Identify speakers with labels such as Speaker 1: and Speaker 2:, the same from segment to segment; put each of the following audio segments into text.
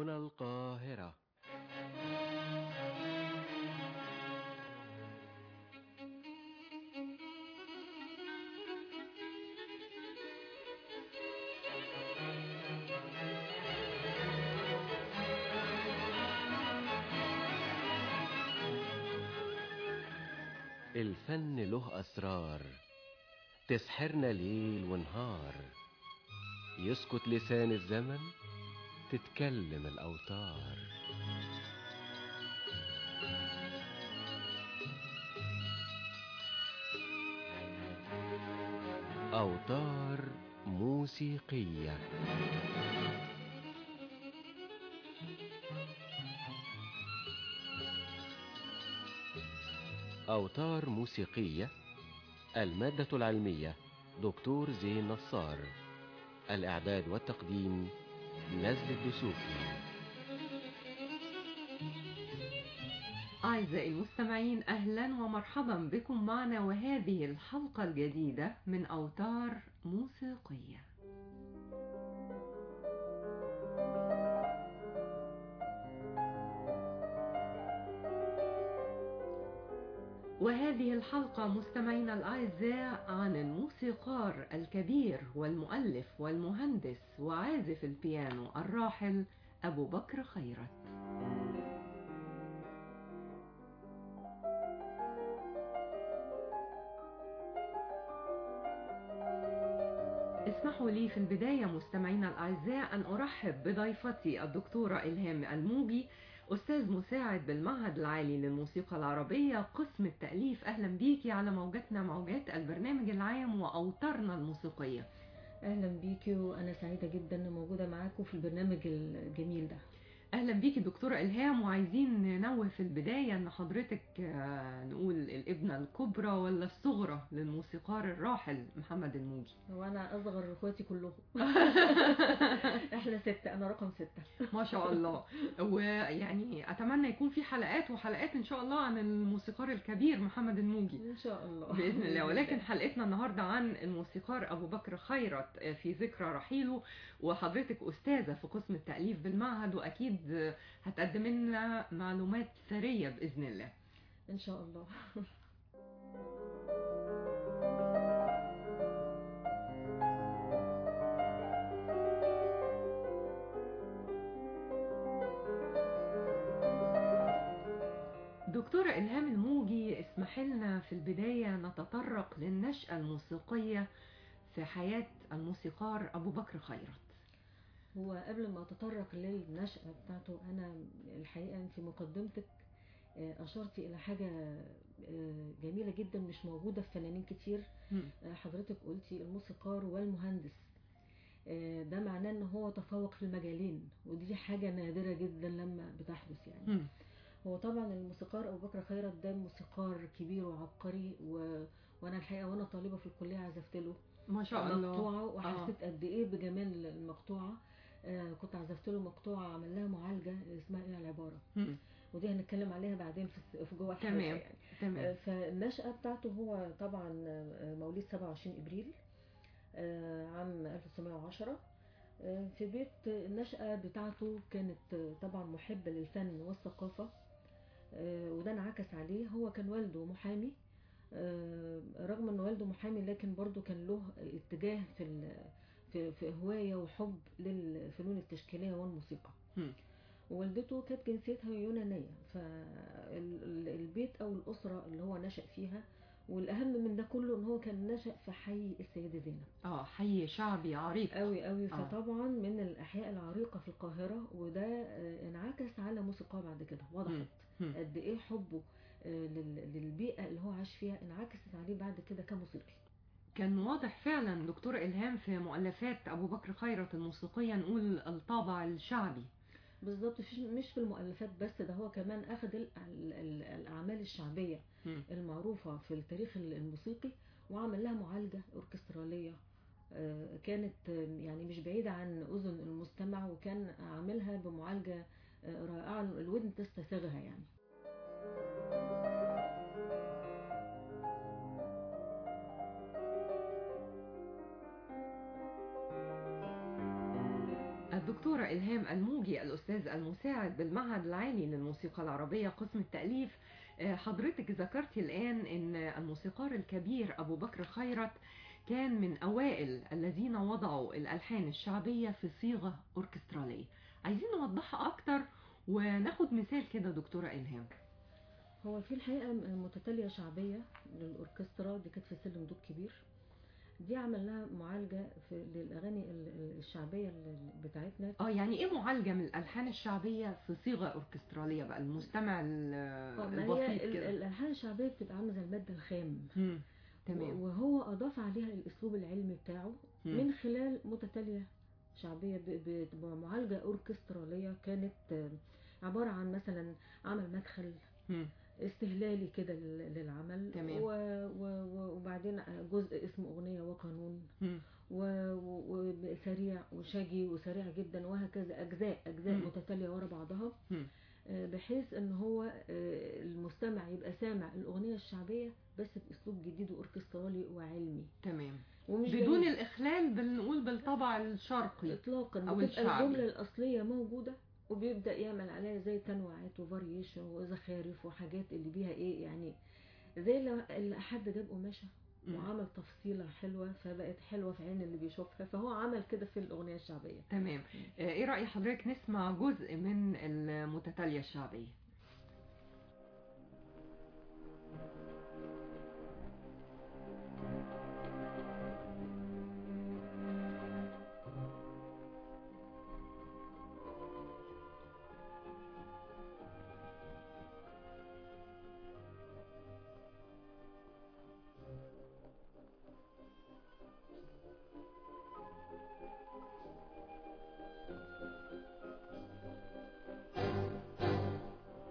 Speaker 1: هنا القاهرة الفن له أسرار تسحرنا ليل ونهار يسكت لسان الزمن تتكلم الأوتار أوتار موسيقية أوتار موسيقية المادة العلمية دكتور زين نصار الإعداد والتقديم نزل الدسوقي
Speaker 2: أعزائي المستمعين أهلا ومرحبا بكم معنا وهذه الحلقة الجديدة من أوتار موسيقية وهذه الحلقة مستمعينا الأعزاء عن الموسيقار الكبير والمؤلف والمهندس وعازف البيانو الراحل أبو بكر خيرت اسمحوا لي في البداية مستمعينا الأعزاء أن أرحب بضيفتي الدكتورة إلهام الموجي أستاذ مساعد بالمعهد العالي للموسيقى العربية قسم التأليف أهلا بيكي على موجاتنا موجات البرنامج العام وأوتارنا الموسيقية
Speaker 3: اهلا بيكي وانا سعيده جدا ان موجوده معاكم في البرنامج الجميل ده
Speaker 2: أهلا بيكي دكتورة إلهام وعايزين ننوه في البداية أن حضرتك آه، نقول الابنة الكبرى ولا الصغرى للموسيقار الراحل محمد الموجي
Speaker 3: وانا اصغر اخواتي كلهم احنا ستة انا رقم ستة
Speaker 2: ما شاء الله ويعني أتمنى يكون في حلقات وحلقات إن شاء الله عن الموسيقار الكبير محمد الموجي
Speaker 3: ان شاء الله
Speaker 2: بإذن الله ولكن حلقتنا النهاردة عن الموسيقار أبو بكر خيرت في ذكرى رحيله وحضرتك أستاذة في قسم التأليف بالمعهد وأكيد هتقدم لنا معلومات ثرية بإذن الله
Speaker 3: ان شاء الله
Speaker 2: دكتورة إلهام الموجي اسمح لنا في البداية نتطرق للنشأة الموسيقية في حياة الموسيقار أبو بكر خيرت
Speaker 3: هو قبل ما اتطرق للنشأة بتاعته انا الحقيقة في مقدمتك آه، اشرتي الى حاجة آه، جميلة جدا مش موجودة في فنانين كتير آه، حضرتك قلتي الموسيقار والمهندس آه، ده معناه ان هو تفوق في المجالين ودي حاجة نادرة جدا لما بتحدث يعني
Speaker 2: مم.
Speaker 3: هو طبعا الموسيقار ابو بكر خيرت ده موسيقار كبير وعبقري و... وانا الحقيقه وانا طالبه في الكليه عزفت له
Speaker 2: ما شاء الله
Speaker 3: مقطوعه وحسيت قد ايه بجمال المقطوعه آه كنت عزفت له مقطوعه عمل لها معالجه اسمها ايه العباره
Speaker 2: مم.
Speaker 3: ودي هنتكلم عليها بعدين في, الس- في جوه الحلقه
Speaker 2: تمام
Speaker 3: يعني آه،
Speaker 2: تمام
Speaker 3: فالنشأة بتاعته هو طبعا آه، مواليد 27 ابريل آه، عام 1910 آه، في بيت النشأة بتاعته كانت آه، طبعا محب للفن والثقافة آه، وده انعكس عليه هو كان والده محامي آه، رغم ان والده محامي لكن برضه كان له اتجاه في ال- في في هواية وحب للفنون التشكيلية والموسيقى
Speaker 2: مم.
Speaker 3: والدته كانت جنسيتها يونانية فالبيت أو الأسرة اللي هو نشأ فيها والأهم من ده كله إن هو كان نشأ في حي السيدة زينب
Speaker 2: اه حي شعبي عريق
Speaker 3: قوي قوي
Speaker 2: آه.
Speaker 3: فطبعا من الأحياء العريقة في القاهرة وده آه، انعكس على موسيقاه بعد كده
Speaker 2: مم.
Speaker 3: وضحت
Speaker 2: مم.
Speaker 3: قد إيه حبه آه، لل- للبيئة اللي هو عاش فيها انعكست عليه بعد كده كموسيقي
Speaker 2: كان واضح فعلا دكتورة إلهام في مؤلفات أبو بكر خيرت الموسيقية نقول الطابع الشعبي
Speaker 3: بالظبط فيش- مش في المؤلفات بس ده هو كمان أخذ ال- ال- ال- الأعمال الشعبية
Speaker 2: مم.
Speaker 3: المعروفة في التاريخ الموسيقي وعمل لها معالجة أوركسترالية آه، كانت آه، يعني مش بعيدة عن أذن المستمع وكان عاملها بمعالجة آه، رائعة الودن تستساغها يعني
Speaker 2: الدكتورة إلهام الموجي الأستاذ المساعد بالمعهد العالي للموسيقى العربية قسم التأليف آه، حضرتك ذكرتي الآن أن الموسيقار الكبير أبو بكر خيرت كان من أوائل الذين وضعوا الألحان الشعبية في صيغة أوركسترالية عايزين نوضحها أكتر وناخد مثال كده دكتورة إلهام
Speaker 3: هو في الحقيقة متتالية شعبية للأوركسترا دي كانت في سلم دوب كبير دي عمل لها معالجة في للأغاني ال- ال- الشعبية ال- بتاعتنا
Speaker 2: اه يعني ايه معالجة من الألحان الشعبية في صيغة أوركسترالية بقى المستمع ال-
Speaker 3: آه، ما
Speaker 2: البسيط
Speaker 3: هي ال-
Speaker 2: كده
Speaker 3: الألحان الشعبية بتبقى عاملة زي المادة الخام
Speaker 2: مم. تمام
Speaker 3: وهو أضاف عليها الأسلوب العلمي بتاعه
Speaker 2: مم.
Speaker 3: من خلال متتالية شعبية ب- ب- بمعالجة أوركسترالية كانت آه، عبارة عن مثلا عمل مدخل
Speaker 2: مم.
Speaker 3: استهلالي كده لل- للعمل
Speaker 2: تمام.
Speaker 3: و... و... و- وبعدين جزء اسمه أغنية وقانون
Speaker 2: مم.
Speaker 3: و- و- وسريع وشجي وسريع جدا وهكذا أجزاء أجزاء
Speaker 2: مم.
Speaker 3: متتالية ورا بعضها
Speaker 2: مم.
Speaker 3: آه، بحيث ان هو آه، المستمع يبقى سامع الأغنية الشعبية بس بأسلوب جديد وأوركسترالي وعلمي
Speaker 2: تمام
Speaker 3: ومش
Speaker 2: بدون
Speaker 3: جميل.
Speaker 2: الإخلال بنقول بالطبع الشرقي
Speaker 3: اطلاقا
Speaker 2: أو
Speaker 3: بتبقى
Speaker 2: الشعبي.
Speaker 3: الجمله الاصليه موجوده وبيبدا يعمل عليها زي تنوعات وفاريشن وزخارف وحاجات اللي بيها ايه يعني زي لو اللي حد جاب قماشه
Speaker 2: مم.
Speaker 3: وعمل تفصيله حلوه فبقت حلوه في عين اللي بيشوفها فهو عمل كده في الاغنيه الشعبيه
Speaker 2: تمام آه، ايه رأي حضرتك نسمع جزء من المتتالية الشعبية
Speaker 4: Thank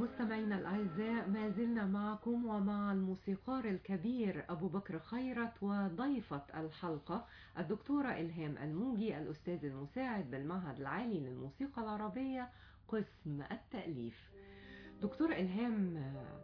Speaker 2: مستمعينا الأعزاء ما زلنا معكم ومع الموسيقار الكبير أبو بكر خيرت وضيفة الحلقة الدكتورة إلهام الموجي الأستاذ المساعد بالمعهد العالي للموسيقى العربية قسم التأليف دكتور إلهام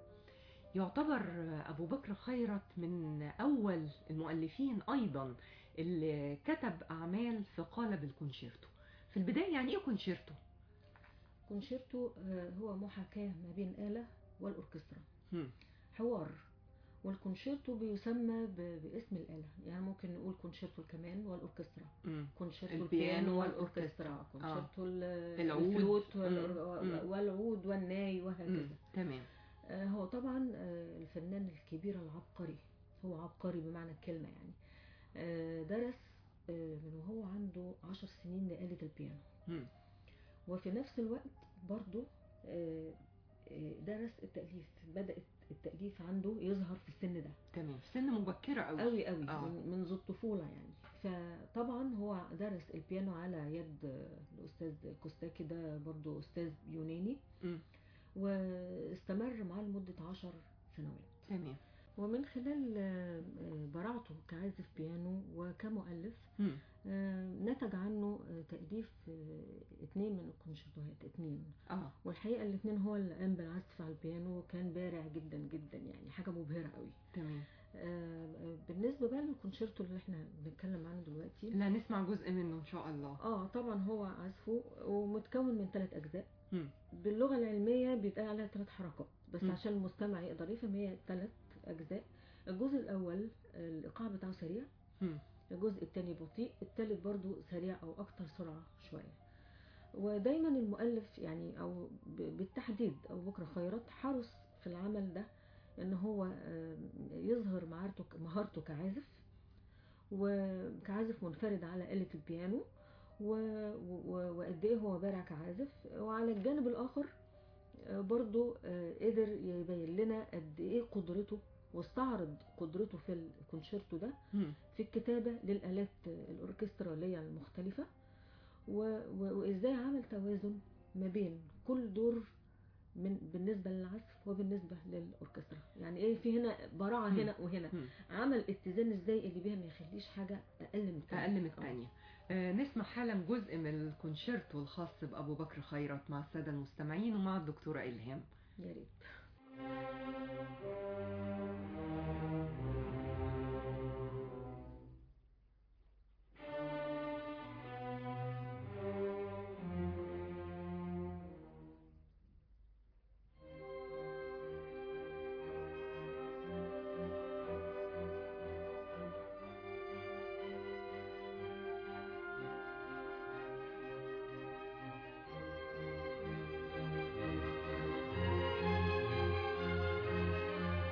Speaker 2: يعتبر أبو بكر خيرت من أول المؤلفين أيضا اللي كتب أعمال في قالب الكونشيرتو في البداية يعني إيه كونشيرتو؟
Speaker 3: كونشيرتو هو محاكاة ما بين آلة والأوركسترا
Speaker 2: هم.
Speaker 3: حوار والكونشيرتو بيسمى ب- باسم الآلة يعني ممكن نقول كونشيرتو الكمان والأوركسترا
Speaker 2: مم.
Speaker 3: كونشيرتو
Speaker 2: البيانو
Speaker 3: البيانو
Speaker 2: والأوركسترا.
Speaker 3: والأوركسترا كونشيرتو ال-
Speaker 2: العود.
Speaker 3: الفلوت
Speaker 2: مم.
Speaker 3: والأور-
Speaker 2: مم.
Speaker 3: والعود والناي وهكذا
Speaker 2: مم. تمام
Speaker 3: آه، هو طبعا آه، الفنان الكبير العبقري هو عبقري بمعنى الكلمة يعني آه، درس آه، من وهو عنده عشر سنين لآلة البيانو
Speaker 2: مم.
Speaker 3: وفي نفس الوقت برضو آه، آه، درس التأليف بدأ التأليف عنده يظهر في السن ده
Speaker 2: تمام في سن مبكرة أوي
Speaker 3: قوي قوي
Speaker 2: آه.
Speaker 3: من منذ الطفولة يعني فطبعا هو درس البيانو على يد آه، الأستاذ كوستاكي ده برضو أستاذ يوناني
Speaker 2: مم.
Speaker 3: واستمر معاه لمدة عشر سنوات
Speaker 2: تمام
Speaker 3: ومن خلال آه، آه، براعته كعازف بيانو وكمؤلف
Speaker 2: مم.
Speaker 3: آه، نتج عنه آه، تأليف آه، اتنين من الكونشيرتوهات اتنين
Speaker 2: اه
Speaker 3: والحقيقة الاتنين هو اللي قام بالعزف على البيانو وكان بارع جدا جدا يعني حاجة مبهرة قوي
Speaker 2: تمام
Speaker 3: آه، آه، بالنسبة بقى للكونشيرتو اللي احنا بنتكلم عنه دلوقتي
Speaker 2: لا نسمع جزء منه إن شاء الله
Speaker 3: اه طبعا هو عزفه ومتكون من ثلاث أجزاء
Speaker 2: مم.
Speaker 3: باللغة العلمية بيتقال عليها ثلاث حركات بس
Speaker 2: مم.
Speaker 3: عشان المستمع يقدر يفهم هي ثلاث أجزاء الجزء الأول الإيقاع بتاعه سريع
Speaker 2: مم.
Speaker 3: الجزء الثاني بطيء الثالث برضو سريع أو أكتر سرعة شوية ودايما المؤلف يعني أو ب- بالتحديد أبو بكر خيرت حرص في العمل ده إن هو آه، يظهر مهارته مهارته كعازف وكعازف منفرد على آلة البيانو و- و- وقد ايه هو بارع كعازف وعلى الجانب الاخر آه، برضو آه، قدر يبين لنا قد ايه قدرته واستعرض قدرته في الكونشيرتو ده
Speaker 2: مم.
Speaker 3: في الكتابة للآلات الأوركسترالية المختلفة و- و- وإزاي عمل توازن ما بين كل دور من بالنسبة للعزف وبالنسبة للأوركسترا يعني إيه في هنا براعة
Speaker 2: مم.
Speaker 3: هنا وهنا
Speaker 2: مم.
Speaker 3: عمل اتزان إزاي اللي بيها ما يخليش حاجة أقل من التانية.
Speaker 2: أقل من
Speaker 3: آه.
Speaker 2: الثانية آه نسمع حالا جزء من الكونشيرتو الخاص بأبو بكر خيرت مع السادة المستمعين ومع الدكتورة إلهام
Speaker 3: يا ريت
Speaker 4: Thank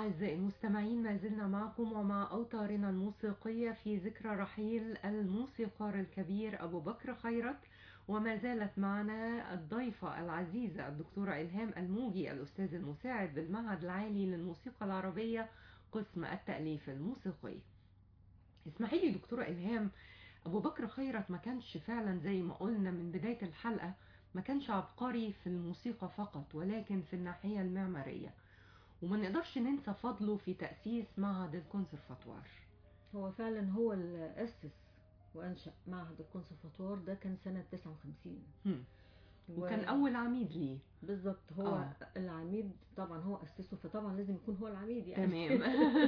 Speaker 2: أعزائي المستمعين ما زلنا معكم ومع أوتارنا الموسيقية في ذكرى رحيل الموسيقار الكبير أبو بكر خيرت وما زالت معنا الضيفة العزيزة الدكتورة إلهام الموجي الأستاذ المساعد بالمعهد العالي للموسيقى العربية قسم التأليف الموسيقي اسمحي لي دكتورة إلهام أبو بكر خيرت ما كانش فعلا زي ما قلنا من بداية الحلقة ما كانش عبقري في الموسيقى فقط ولكن في الناحية المعمارية وما نقدرش ننسى فضله في تأسيس معهد الكونسرفاتوار
Speaker 3: هو فعلا هو اللي أسس وأنشأ معهد الكونسرفاتوار ده كان سنة 59
Speaker 2: هم.
Speaker 3: و-
Speaker 2: وكان أول عميد ليه
Speaker 3: بالظبط هو
Speaker 2: آه.
Speaker 3: العميد طبعا هو أسسه فطبعا لازم يكون هو العميد يعني
Speaker 2: تمام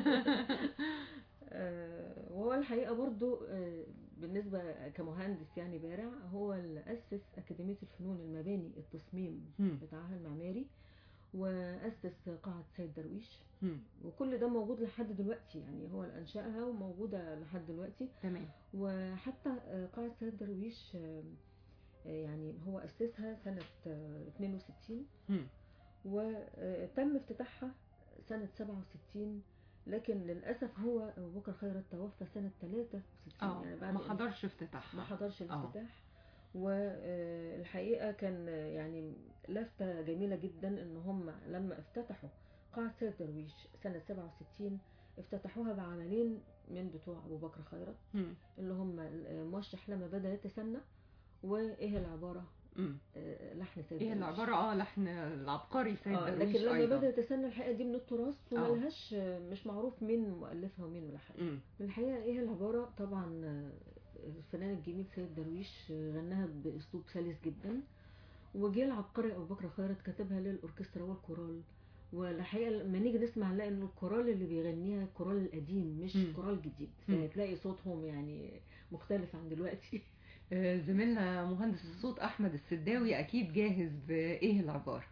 Speaker 3: آه، وهو الحقيقة برضو آه، بالنسبة كمهندس يعني بارع هو اللي أسس أكاديمية الفنون المباني التصميم
Speaker 2: هم.
Speaker 3: بتاعها المعماري وأسس قاعة سيد درويش
Speaker 2: هم.
Speaker 3: وكل ده موجود لحد دلوقتي يعني هو اللي أنشأها وموجودة لحد دلوقتي
Speaker 2: تمام
Speaker 3: وحتى آه، قاعة سيد درويش آه، آه، يعني هو أسسها سنة آه، 62
Speaker 2: هم.
Speaker 3: وتم افتتاحها سنة 67 لكن للأسف هو أبو بكر خيرت توفى سنة 63
Speaker 2: اه
Speaker 3: يعني بعد
Speaker 2: ما حضرش افتتاحها
Speaker 3: ما حضرش
Speaker 2: آه.
Speaker 3: الافتتاح والحقيقة كان آه، يعني لفتة جميلة جدا ان هم لما افتتحوا قاعة سيد درويش سنة 67 افتتحوها بعملين من بتوع أبو بكر خيرت
Speaker 2: هم.
Speaker 3: اللي هم آه، موشح لما بدأ يتسنى وإيه العبارة
Speaker 2: هم.
Speaker 3: آه، لحن سيد
Speaker 2: ايه
Speaker 3: درويش.
Speaker 2: العبارة اه لحن العبقري سيد
Speaker 3: آه
Speaker 2: درويش
Speaker 3: لكن لما
Speaker 2: أيضا
Speaker 3: بدأ يتسنى الحقيقة دي من التراث
Speaker 2: آه.
Speaker 3: وملهاش مش معروف مين مؤلفها ومين ملحنها
Speaker 2: هم.
Speaker 3: الحقيقة ايه العبارة طبعا آه، الفنان الجميل سيد درويش آه، غناها بأسلوب سلس جدا وجه العبقري أبو بكر خيرت كتبها للأوركسترا والكورال والحقيقة لما نيجي نسمع نلاقي إن الكورال اللي بيغنيها الكورال القديم مش
Speaker 2: مم.
Speaker 3: كورال جديد
Speaker 2: مم.
Speaker 3: فهتلاقي صوتهم يعني مختلف عن دلوقتي
Speaker 2: آه، زميلنا مهندس الصوت أحمد السداوي أكيد جاهز بإيه العبارة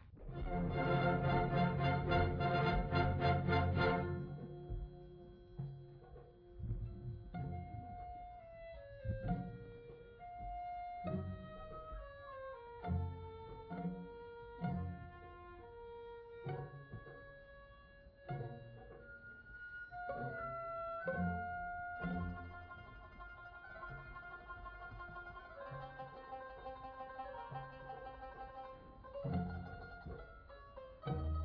Speaker 4: Thank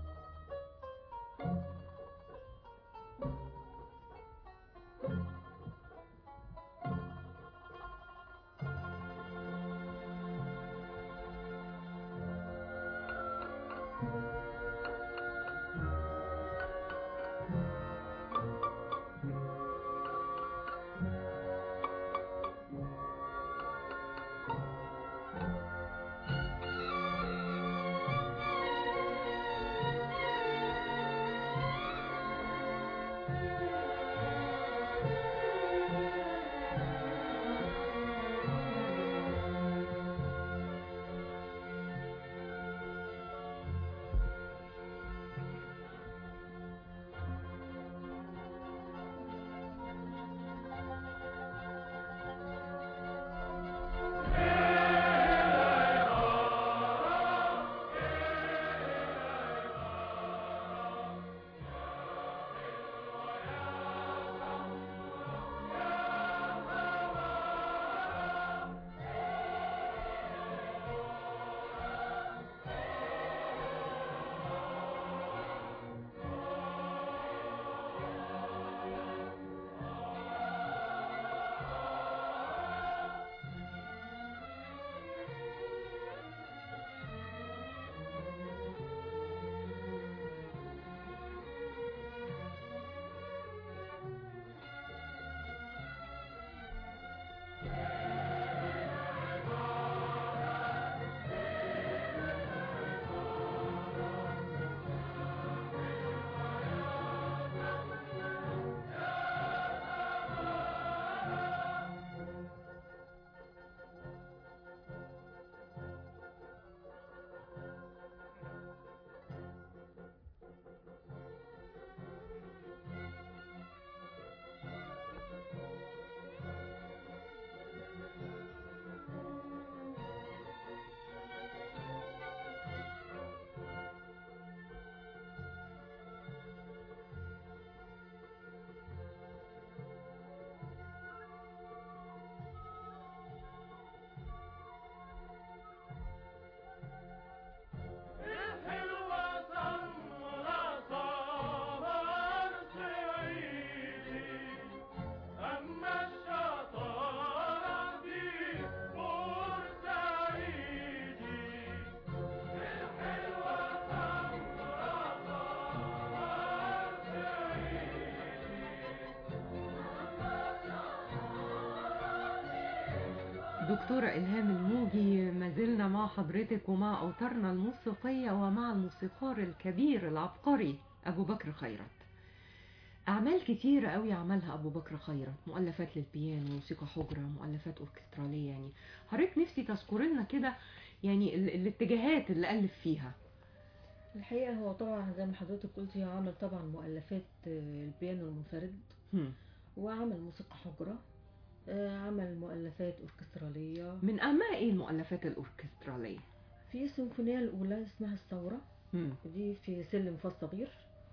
Speaker 2: دكتورة إلهام الموجي ما زلنا مع حضرتك ومع أوتارنا الموسيقية ومع الموسيقار الكبير العبقري أبو بكر خيرت أعمال كتيرة قوي عملها أبو بكر خيرت مؤلفات للبيانو موسيقى حجرة مؤلفات أوركسترالية يعني حضرتك نفسي تذكر لنا كده يعني ال- الاتجاهات اللي ألف فيها
Speaker 3: الحقيقة هو طبعا زي ما حضرتك قلتي هو عمل طبعا مؤلفات آه، البيانو المنفرد
Speaker 2: هم.
Speaker 3: وعمل موسيقى حجرة آه، عمل مؤلفات أوركسترالية
Speaker 2: من أهمها إيه المؤلفات الأوركسترالية؟
Speaker 3: في السيمفونية الأولى اسمها الثورة
Speaker 2: هم.
Speaker 3: دي في سلم فاس صغير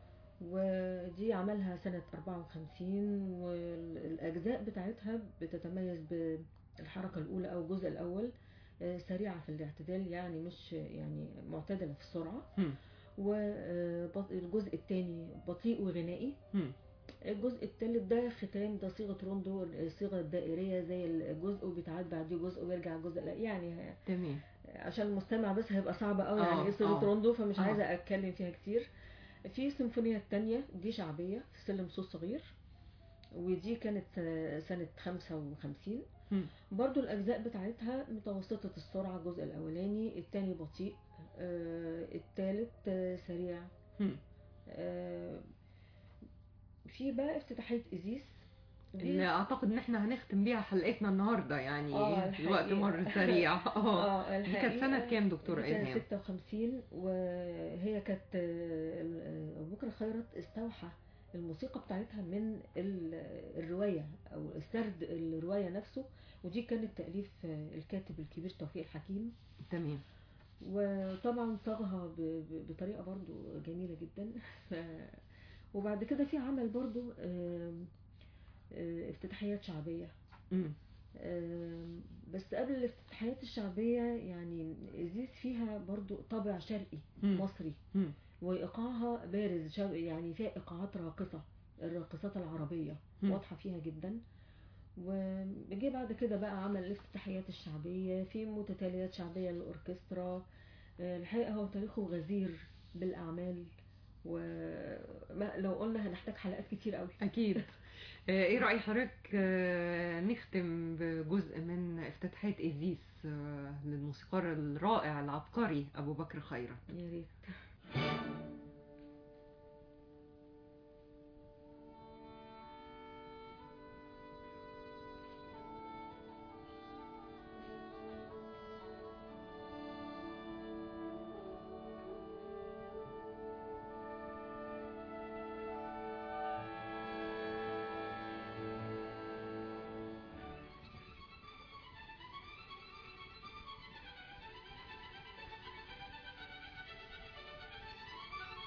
Speaker 3: ودي عملها سنة 54 والأجزاء بتاعتها بتتميز بالحركة الأولى أو الجزء الأول آه، سريعة في الاعتدال يعني مش يعني معتدلة في السرعة
Speaker 2: هم.
Speaker 3: والجزء الثاني بطيء وغنائي
Speaker 2: هم.
Speaker 3: الجزء الثالث ده ختام ده صيغة روندو الصيغة الدائرية زي الجزء وبيتعاد بعديه جزء ويرجع جزء لا يعني
Speaker 2: تمام
Speaker 3: عشان المستمع بس هيبقى صعب قوي
Speaker 2: آه،
Speaker 3: يعني ايه صيغة
Speaker 2: آه.
Speaker 3: روندو فمش
Speaker 2: آه.
Speaker 3: عايزة اتكلم فيها كتير في السيمفونية التانية دي شعبية في سلم صوت صغير ودي كانت سنة- سنة 55
Speaker 2: هم.
Speaker 3: برضو الأجزاء بتاعتها متوسطة السرعة الجزء الأولاني التاني بطيء آه التالت آه سريع
Speaker 2: هم.
Speaker 3: آه في بقى افتتاحية إزيس دي-
Speaker 2: اللي اعتقد ان احنا هنختم بيها حلقتنا النهارده يعني
Speaker 3: آه،
Speaker 2: الوقت
Speaker 3: الحقيقة.
Speaker 2: مر سريع اه
Speaker 3: اه
Speaker 2: دي كانت سنة كام دكتورة
Speaker 3: دي كانت
Speaker 2: إلهام؟
Speaker 3: 56 وهي كانت آه، ال- أبو بكر خيرت استوحى الموسيقى بتاعتها من ال- الرواية أو سرد الرواية نفسه ودي كانت تأليف آه، الكاتب الكبير توفيق الحكيم
Speaker 2: تمام
Speaker 3: وطبعا صاغها ب- ب- بطريقة برضو جميلة جدا ف- وبعد كده في عمل برضو آم، آه، افتتاحيات شعبية
Speaker 2: مم.
Speaker 3: آم، بس قبل الافتتاحيات الشعبية يعني زيز فيها برضو طابع شرقي
Speaker 2: مم.
Speaker 3: مصري
Speaker 2: مم.
Speaker 3: وإيقاعها بارز شرقي يعني فيها إيقاعات راقصة الراقصات العربية
Speaker 2: مم.
Speaker 3: واضحة فيها جدا وجي بعد كده بقى عمل الافتتاحيات الشعبية في متتاليات شعبية للأوركسترا آه، الحقيقة هو تاريخه غزير بالأعمال ولو قلنا هنحتاج حلقات كتير قوي
Speaker 2: اكيد آه، ايه رأي حضرتك آه، نختم بجزء من افتتاحية ايزيس آه، للموسيقار الرائع العبقري ابو بكر خيرت
Speaker 3: يا ريت
Speaker 4: Thank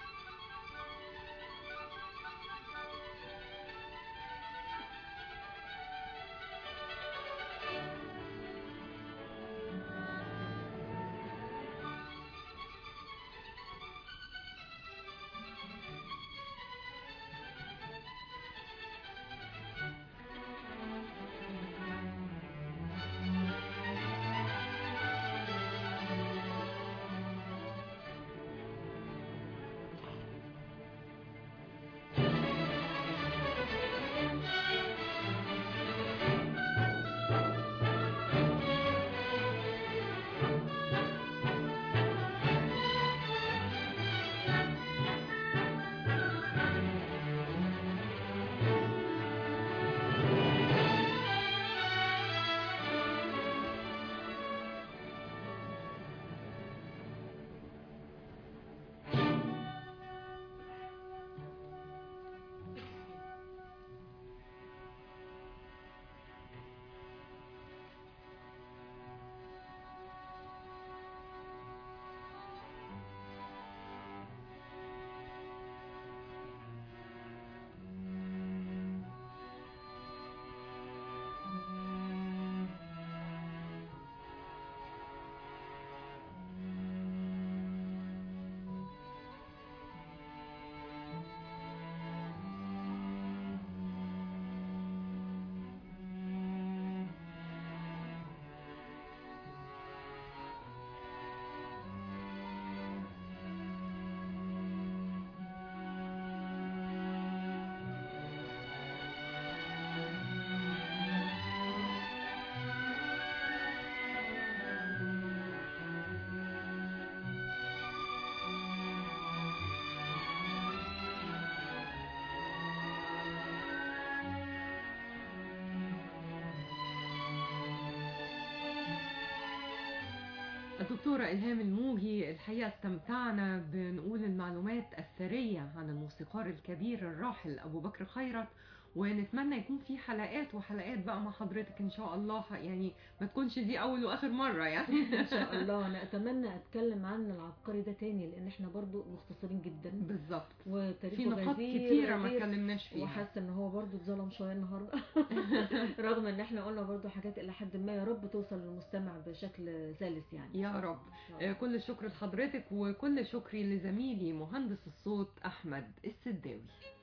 Speaker 2: الدكتورة إلهام الموجي الحقيقة استمتعنا بنقول المعلومات الثرية عن الموسيقار الكبير الراحل أبو بكر خيرت ونتمنى يكون في حلقات وحلقات بقى مع حضرتك إن شاء الله يعني ما تكونش دي أول وآخر مرة يعني
Speaker 3: ان شاء الله انا اتمنى اتكلم عن العبقري ده تاني لان احنا برضو مختصرين جدا
Speaker 2: بالظبط
Speaker 3: وتاريخه
Speaker 2: في نقاط
Speaker 3: غزير
Speaker 2: كتيرة ما
Speaker 3: غزير.
Speaker 2: اتكلمناش فيها
Speaker 3: وحاسه ان هو برضو اتظلم شويه النهارده رغم ان احنا قلنا برضو حاجات الى حد ما يا رب توصل للمستمع بشكل سلس يعني
Speaker 2: يا رب
Speaker 3: إن شاء الله.
Speaker 2: آه، كل الشكر لحضرتك وكل شكري لزميلي مهندس الصوت أحمد السداوي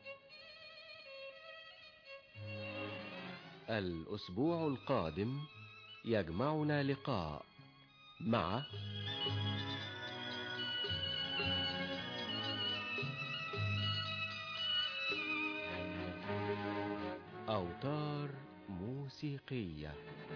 Speaker 1: الأسبوع القادم يجمعنا لقاء مع أوتار موسيقية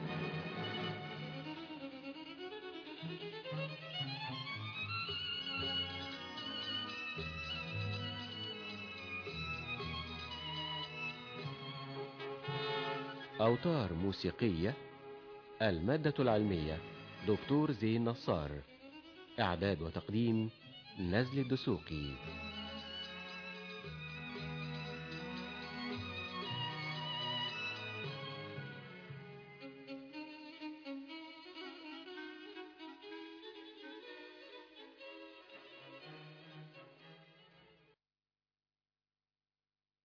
Speaker 1: أوتار موسيقية المادة العلمية دكتور زين نصار إعداد وتقديم نزل الدسوقي